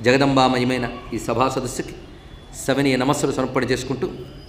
జగదంబామయమైన ఈ సభా సదస్సుకి సవనీయ నమస్సులు సమర్పణ చేసుకుంటూ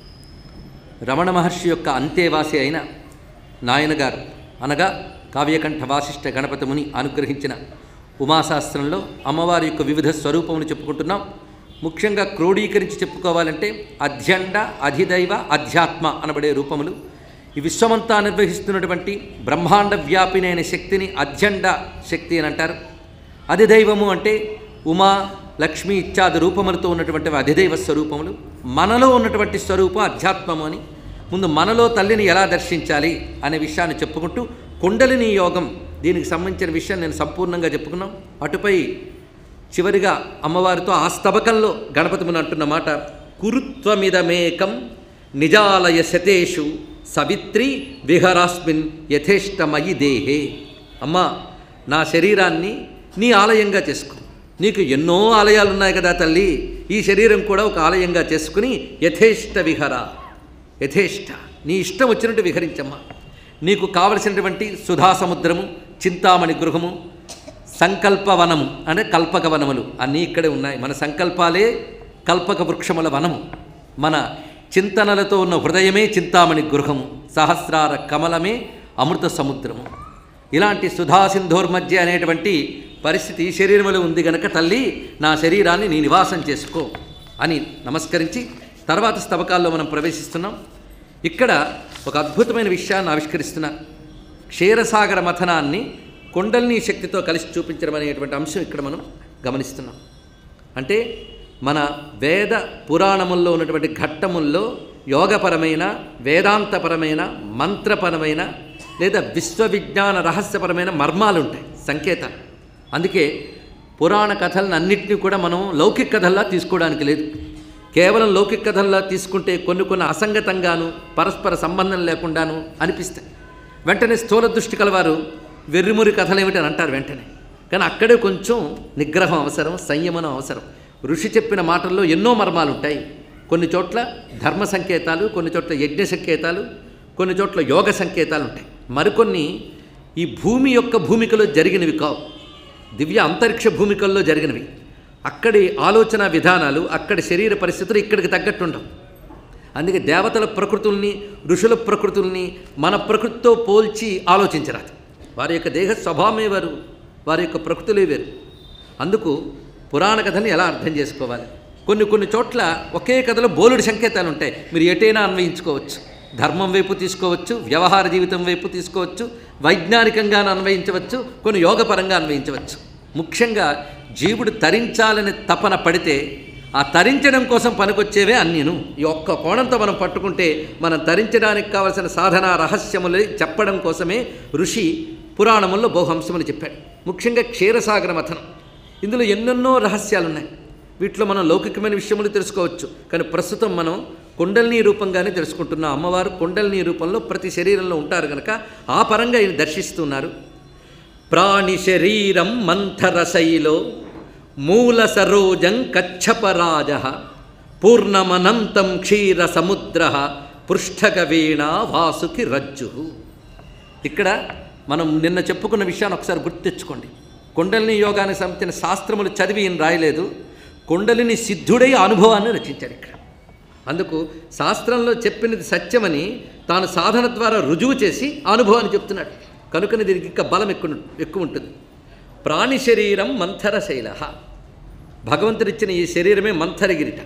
రమణ మహర్షి యొక్క అంతేవాసి అయిన నాయనగారు అనగా కావ్యకంఠ వాసిష్ఠ గణపతి ముని అనుగ్రహించిన ఉమాశాస్త్రంలో అమ్మవారి యొక్క వివిధ స్వరూపములు చెప్పుకుంటున్నాం ముఖ్యంగా క్రోడీకరించి చెప్పుకోవాలంటే అధ్యండ అధిదైవ అధ్యాత్మ అనబడే రూపములు ఈ విశ్వమంతా నిర్వహిస్తున్నటువంటి బ్రహ్మాండ వ్యాపినైన శక్తిని అధ్యండ శక్తి అని అంటారు అధిదైవము అంటే ఉమా లక్ష్మి ఇత్యాది రూపములతో ఉన్నటువంటి అధిదైవ స్వరూపములు మనలో ఉన్నటువంటి స్వరూపం అధ్యాత్మము అని ముందు మనలో తల్లిని ఎలా దర్శించాలి అనే విషయాన్ని చెప్పుకుంటూ కుండలిని యోగం దీనికి సంబంధించిన విషయం నేను సంపూర్ణంగా చెప్పుకున్నాం అటుపై చివరిగా అమ్మవారితో ఆ స్తబకంలో గణపతి ముని అంటున్న మాట కురుత్వమిదమేకం నిజాలయ శతేషు సవిత్రి విహరాస్మిన్ యథేష్టమయి దేహే అమ్మా నా శరీరాన్ని నీ ఆలయంగా చేసుకో నీకు ఎన్నో ఆలయాలు ఉన్నాయి కదా తల్లి ఈ శరీరం కూడా ఒక ఆలయంగా చేసుకుని యథేష్ట విహర యథేష్ట నీ ఇష్టం వచ్చినట్టు విహరించమ్మా నీకు కావలసినటువంటి సుధా సముద్రము చింతామణి గృహము సంకల్పవనము అంటే కల్పక వనములు అన్నీ ఇక్కడే ఉన్నాయి మన సంకల్పాలే కల్పక వృక్షముల వనము మన చింతనలతో ఉన్న హృదయమే చింతామణి గృహము సహస్రార కమలమే అమృత సముద్రము ఇలాంటి సుధా సింధోర్మధ్య అనేటువంటి పరిస్థితి ఈ శరీరంలో ఉంది గనక తల్లి నా శరీరాన్ని నీ నివాసం చేసుకో అని నమస్కరించి తర్వాత స్తవకాల్లో మనం ప్రవేశిస్తున్నాం ఇక్కడ ఒక అద్భుతమైన విషయాన్ని ఆవిష్కరిస్తున్నారు క్షీరసాగర మథనాన్ని కుండలిని శక్తితో కలిసి చూపించడం అనేటువంటి అంశం ఇక్కడ మనం గమనిస్తున్నాం అంటే మన వేద పురాణముల్లో ఉన్నటువంటి ఘట్టముల్లో యోగపరమైన వేదాంతపరమైన మంత్రపరమైన లేదా విశ్వవిజ్ఞాన రహస్యపరమైన మర్మాలు ఉంటాయి సంకేతాలు అందుకే పురాణ కథలను అన్నింటినీ కూడా మనం లౌకిక కథల్లా తీసుకోవడానికి లేదు కేవలం లౌకిక కథల్లా తీసుకుంటే కొన్ని కొన్ని అసంగతంగాను పరస్పర సంబంధం లేకుండాను అనిపిస్తాయి వెంటనే స్థూల దృష్టి కలవారు వెర్రిమురి కథలు ఏమిటని అంటారు వెంటనే కానీ అక్కడే కొంచెం నిగ్రహం అవసరం సంయమనం అవసరం ఋషి చెప్పిన మాటల్లో ఎన్నో మర్మాలు ఉంటాయి కొన్ని చోట్ల ధర్మ సంకేతాలు కొన్ని చోట్ల యజ్ఞ సంకేతాలు కొన్ని చోట్ల యోగ సంకేతాలు ఉంటాయి మరికొన్ని ఈ భూమి యొక్క భూమికలో జరిగినవి కావు దివ్య అంతరిక్ష భూమికల్లో జరిగినవి అక్కడి ఆలోచన విధానాలు అక్కడి శరీర పరిస్థితులు ఇక్కడికి తగ్గట్టు ఉండవు అందుకే దేవతల ప్రకృతుల్ని ఋషుల ప్రకృతుల్ని మన ప్రకృతితో పోల్చి ఆలోచించరాదు వారి యొక్క దేహ స్వభావమే వారు వారి యొక్క ప్రకృతులే వేరు అందుకు పురాణ కథని ఎలా అర్థం చేసుకోవాలి కొన్ని కొన్ని చోట్ల ఒకే కథలో బోలుడి సంకేతాలు ఉంటాయి మీరు ఎటైనా అన్వయించుకోవచ్చు ధర్మం వైపు తీసుకోవచ్చు వ్యవహార జీవితం వైపు తీసుకోవచ్చు వైజ్ఞానికంగా అన్వయించవచ్చు కొన్ని యోగపరంగా అన్వయించవచ్చు ముఖ్యంగా జీవుడు తరించాలని తపన పడితే ఆ తరించడం కోసం పనికొచ్చేవే అన్యను ఈ ఒక్క కోణంతో మనం పట్టుకుంటే మనం తరించడానికి కావలసిన సాధన రహస్యములు చెప్పడం కోసమే ఋషి పురాణముల్లో బహుహంసములు చెప్పాడు ముఖ్యంగా క్షీరసాగర మథనం ఇందులో ఎన్నెన్నో రహస్యాలు ఉన్నాయి వీటిలో మనం లౌకికమైన విషయములు తెలుసుకోవచ్చు కానీ ప్రస్తుతం మనం కుండలిని రూపంగానే తెలుసుకుంటున్నాం అమ్మవారు కుండలిని రూపంలో ప్రతి శరీరంలో ఉంటారు కనుక ఆ పరంగా ఈయన దర్శిస్తున్నారు ప్రాణి శరీరం మంథరశైలో మూల సరోజం కచ్చపరాజ పూర్ణమనంతం క్షీర సముద్ర పృష్ఠగవీణ వాసుకి రజ్జు ఇక్కడ మనం నిన్న చెప్పుకున్న విషయాన్ని ఒకసారి గుర్తు తెచ్చుకోండి కుండలిని యోగానికి సంబంధించిన శాస్త్రములు చదివి ఈయన రాయలేదు కుండలిని సిద్ధుడై ఆ అనుభవాన్ని రచించాడు ఇక్కడ అందుకు శాస్త్రంలో చెప్పినది సత్యమని తాను సాధన ద్వారా రుజువు చేసి ఆ అనుభవాన్ని చెప్తున్నాడు కనుకని దీనికి ఇంకా బలం ఎక్కువ ఎక్కువ ఉంటుంది ప్రాణి శరీరం మంథర శైల భగవంతుడిచ్చిన ఈ శరీరమే మంథరగిరిట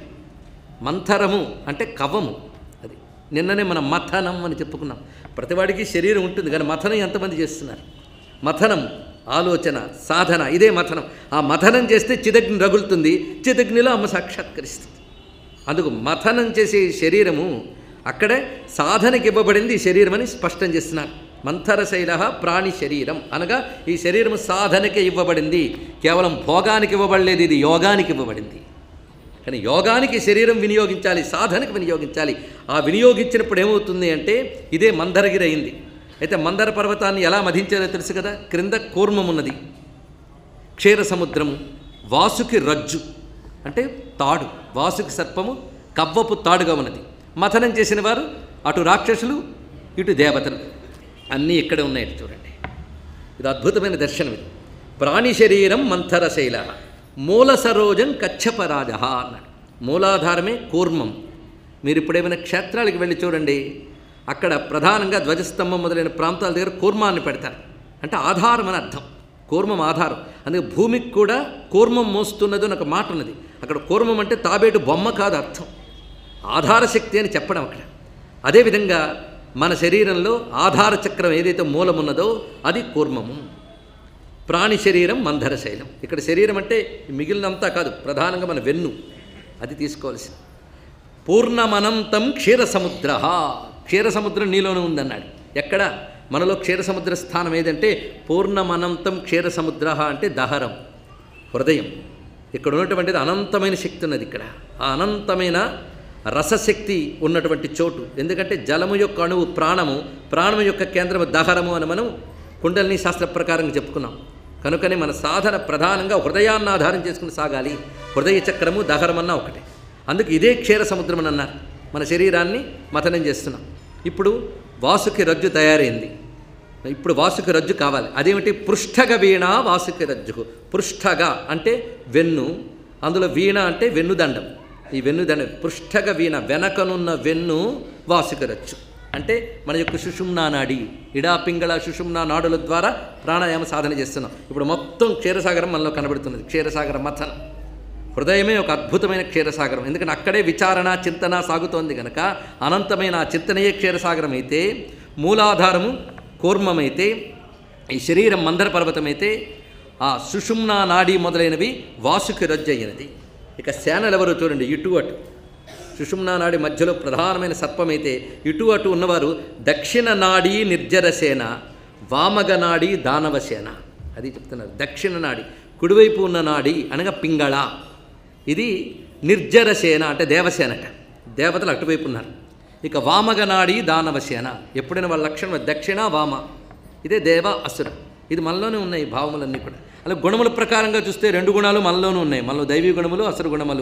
మంథరము అంటే కవము అది నిన్ననే మనం మథనం అని చెప్పుకున్నాం ప్రతివాడికి శరీరం ఉంటుంది కానీ మథనం ఎంతమంది చేస్తున్నారు మథనం ఆలోచన సాధన ఇదే మథనం ఆ మథనం చేస్తే చిదగ్ని రగులుతుంది చిదగ్నిలో అమ్మ సాక్షాత్కరిస్తుంది అందుకు మథనం చేసే ఈ శరీరము అక్కడే సాధనకి ఇవ్వబడింది ఈ శరీరం అని స్పష్టం చేస్తున్నారు మంథరశైల ప్రాణి శరీరం అనగా ఈ శరీరం సాధనకే ఇవ్వబడింది కేవలం భోగానికి ఇవ్వబడలేదు ఇది యోగానికి ఇవ్వబడింది కానీ యోగానికి శరీరం వినియోగించాలి సాధనకు వినియోగించాలి ఆ వినియోగించినప్పుడు ఏమవుతుంది అంటే ఇదే మందరగిరి అయింది అయితే మందర పర్వతాన్ని ఎలా మధించారో తెలుసు కదా క్రింద కూర్మం ఉన్నది క్షీర సముద్రము వాసుకి రజ్జు అంటే తాడు వాసుకి సర్పము కవ్వపు తాడుగా ఉన్నది మథనం చేసిన వారు అటు రాక్షసులు ఇటు దేవతలు అన్నీ ఇక్కడే ఉన్నాయి చూడండి ఇది అద్భుతమైన దర్శనం ఇది ప్రాణి శరీరం మంథరశైల మూల సరోజం కచ్చపరాజ అన్నాడు మూలాధారమే కూర్మం మీరు ఇప్పుడు ఏమైనా క్షేత్రాలకు వెళ్ళి చూడండి అక్కడ ప్రధానంగా ధ్వజస్తంభం మొదలైన ప్రాంతాల దగ్గర కూర్మాన్ని పెడతారు అంటే ఆధారం అని అర్థం కూర్మం ఆధారం అందుకే భూమికి కూడా కూర్మం మోస్తున్నది అని ఒక మాట ఉన్నది అక్కడ కూర్మం అంటే తాబేటు బొమ్మ కాదు అర్థం ఆధార శక్తి అని చెప్పడం అక్కడ అదేవిధంగా మన శరీరంలో ఆధార చక్రం ఏదైతే మూలం ఉన్నదో అది కూర్మము ప్రాణి శరీరం మంధర శైలం ఇక్కడ శరీరం అంటే మిగిలినంతా కాదు ప్రధానంగా మన వెన్ను అది తీసుకోవాల్సింది పూర్ణమనంతం క్షీరసముద్ర క్షీరసముద్రం నీలోనే ఉందన్నాడు ఎక్కడ మనలో క్షీరసముద్ర స్థానం ఏదంటే పూర్ణమనంతం క్షీరసముద్ర అంటే దహరం హృదయం ఇక్కడ ఉన్నటువంటిది అనంతమైన శక్తి ఉన్నది ఇక్కడ ఆ అనంతమైన రసశక్తి ఉన్నటువంటి చోటు ఎందుకంటే జలము యొక్క అణువు ప్రాణము ప్రాణము యొక్క కేంద్రము దహరము అని మనం కుండలిని శాస్త్ర ప్రకారం చెప్పుకున్నాం కనుకనే మన సాధన ప్రధానంగా హృదయాన్ని ఆధారం చేసుకుని సాగాలి హృదయ చక్రము దహరమన్నా ఒకటే అందుకు ఇదే క్షీర సముద్రం అని అన్నారు మన శరీరాన్ని మథనం చేస్తున్నాం ఇప్పుడు వాసుకి రజ్జు తయారైంది ఇప్పుడు వాసుకి రజ్జు కావాలి అదేమిటి పృష్ఠగ వీణ వాసుకి రజ్జు పృష్ఠగ అంటే వెన్ను అందులో వీణ అంటే వెన్నుదండం ఈ వెన్నుదండం పృష్ఠగ వీణ వెనకనున్న వెన్ను వాసుకి రజ్జు అంటే మన యొక్క సుషుమ్నా నాడి ఇడా పింగళ సుషుమ్నా నాడుల ద్వారా ప్రాణాయామ సాధన చేస్తున్నాం ఇప్పుడు మొత్తం క్షీరసాగరం మనలో కనబడుతున్నది క్షీరసాగర మథనం హృదయమే ఒక అద్భుతమైన క్షీరసాగరం ఎందుకంటే అక్కడే విచారణ చింతన సాగుతోంది కనుక అనంతమైన ఆ చింతనయే క్షీరసాగరం అయితే మూలాధారము కూర్మమైతే ఈ శరీరం మందర పర్వతమైతే ఆ సుషుమ్నా నాడి మొదలైనవి వాసుకి రజ్జయినది ఇక సేనలు ఎవరో చూడండి ఇటు అటు సుషుమ్నా నాడి మధ్యలో ప్రధానమైన సర్పమైతే ఇటు అటు ఉన్నవారు దక్షిణ నాడి నిర్జరసేన వామగ నాడి దానవసేన అది చెప్తున్నారు దక్షిణ నాడి కుడివైపు ఉన్న నాడి అనగా పింగళ ఇది నిర్జరసేన అంటే దేవసేనట దేవతలు అటువైపు ఉన్నారు ఇక వామగ నాడి దానవసేన ఎప్పుడైనా వాళ్ళ లక్షణం దక్షిణ వామ ఇదే దేవ అసుర ఇది మనలోనే ఉన్నాయి ఈ భావములన్నీ కూడా అలా గుణముల ప్రకారంగా చూస్తే రెండు గుణాలు మనలోనూ ఉన్నాయి మనలో దైవీ గుణములు అసుర గుణములు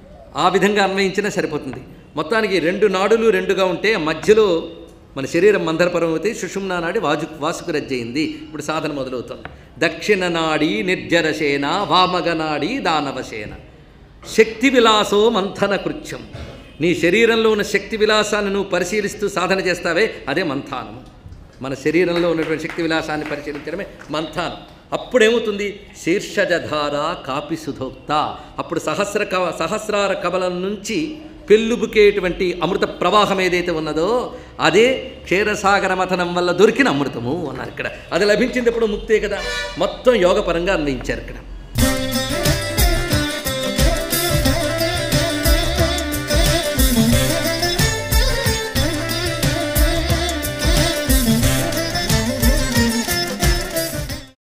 ఆ విధంగా అన్వయించినా సరిపోతుంది మొత్తానికి రెండు నాడులు రెండుగా ఉంటే మధ్యలో మన శరీరం మందరపరం అయితే సుషుమ్నా నాడి వాజు వాసుకు రజ్జయింది ఇప్పుడు సాధన మొదలవుతుంది దక్షిణ నాడి నిర్జరసేన వామగ నాడి దానవసేన శక్తి విలాసో మంథన కృత్యం నీ శరీరంలో ఉన్న శక్తి విలాసాన్ని నువ్వు పరిశీలిస్తూ సాధన చేస్తావే అదే మంథానము మన శరీరంలో ఉన్నటువంటి శక్తి విలాసాన్ని పరిశీలించడమే మంథానం అప్పుడేమవుతుంది శీర్షజధార కాపి సుధోక్త అప్పుడు సహస్ర కవ సహస్రార కవలం నుంచి పెళ్ళుబుకేటువంటి అమృత ప్రవాహం ఏదైతే ఉన్నదో అదే క్షీరసాగర మథనం వల్ల దొరికిన అమృతము అన్నారు ఇక్కడ అది లభించింది ఎప్పుడు ముక్తే కదా మొత్తం యోగపరంగా అన్వయించారు ఇక్కడ